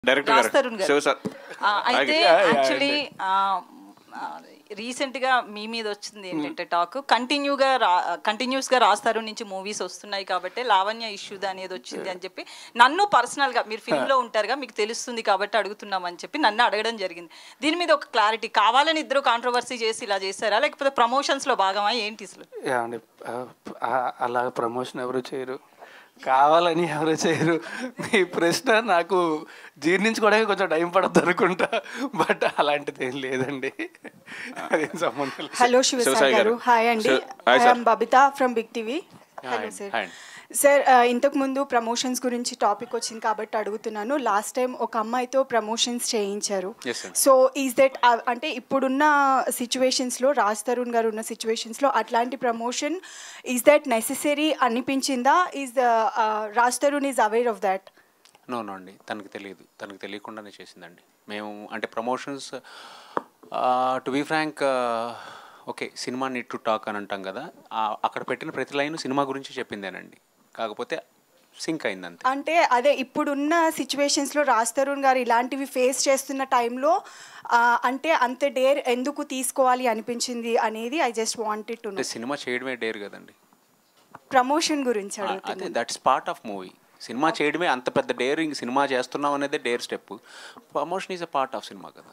Director Raj Tarun గారు గారు. Shiva sir ఆ, అయితే Yeah, yeah, యాక్చువల్లీ రీసెంట్ గా మీ మీద వచ్చింది ఏంటంటే టాక్ కంటిన్యూగా కంటిన్యూస్ గా రాస్తారు నుంచి మూవీస్ వస్తున్నాయి కాబట్టి లావణ్య ఇష్యూ అనేది వచ్చింది అని చెప్పి నన్ను పర్సనల్ గా మీరు ఫిల్మ్ లో ఉంటారుగా మీకు తెలుస్తుంది కాబట్టి అడుగుతున్నాం అని చెప్పి నన్ను అడగడం జరిగింది దీని మీద ఒక క్లారిటీ కావాలని ఇద్దరు కాంట్రవర్సీ చేసి ఇలా చేశారా లేకపోతే ప్రమోషన్స్ లో భాగమా ఏంటి అసలు యా అండి ఆ, ఆ, అలా ప్రమోషన్ ఎవరు చేయరు కావాలని ఎవరు చేయరు మీ ప్రశ్న నాకు జీర్ణించుకోవడానికి కొంచెం టైం పడుతుంది అనుకుంటా బట్ అలాంటిది ఏం లేదండి అదేం సంబంధం లేదు హలో శివసాయి శివసాయి గారు గారు. హాయ్ అండి Shiva- hi sir. I'm Babitha from big TV hello అండి, సార్ హాయ్ అండి. సార్ ఇంతకు ముందు ప్రమోషన్స్ గురించి టాపిక్ వచ్చింది కాబట్టి అడుగుతున్నాను లాస్ట్ టైం ఒక అమ్మాయితో ప్రమోషన్స్ చేయించారు Yes, sir. So is that అంటే ఇప్పుడున్న సిచ్యువేషన్స్లో రాజ్ తరుణ్ గారు ఉన్న సిచ్యువేషన్స్లో అట్లాంటి ప్రమోషన్ ఈజ్ దట్ నెసెసరీ అనిపించిందా is Raj Tarun is aware of that no no అండి తనకు తెలియదు తనకు తెలియకుండానే చేసిందండి మేము అంటే promotions to be frank okay cinema neat to talk అని అంటాం కదా ఆ, అక్కడ పెట్టిన ప్రతి లైన్ సినిమా గురించి చెప్పిందేనండి కాకపోతే సింక్ అయింది అంతే అంటే అదే ఇప్పుడున్న సిచ్యువేషన్స్లో రాజ్ తరుణ్ గారు ఇలాంటివి ఫేస్ చేస్తున్న టైంలో అంటే అంత డేర్ ఎందుకు తీసుకోవాలి అనిపించింది అనేది ఐ జస్ట్ వాంటెడ్ టు అంటే సినిమా చేయడమే డేర్ కదండి ప్రమోషన్ గురించి ఆ, అదే అడుగుతున్నాను that's part of movie cinema చేయడమే అంత పెద్ద డేరింగ్ సినిమా చేస్తున్నాం అనేది dare step promotion is a part of cinema కదా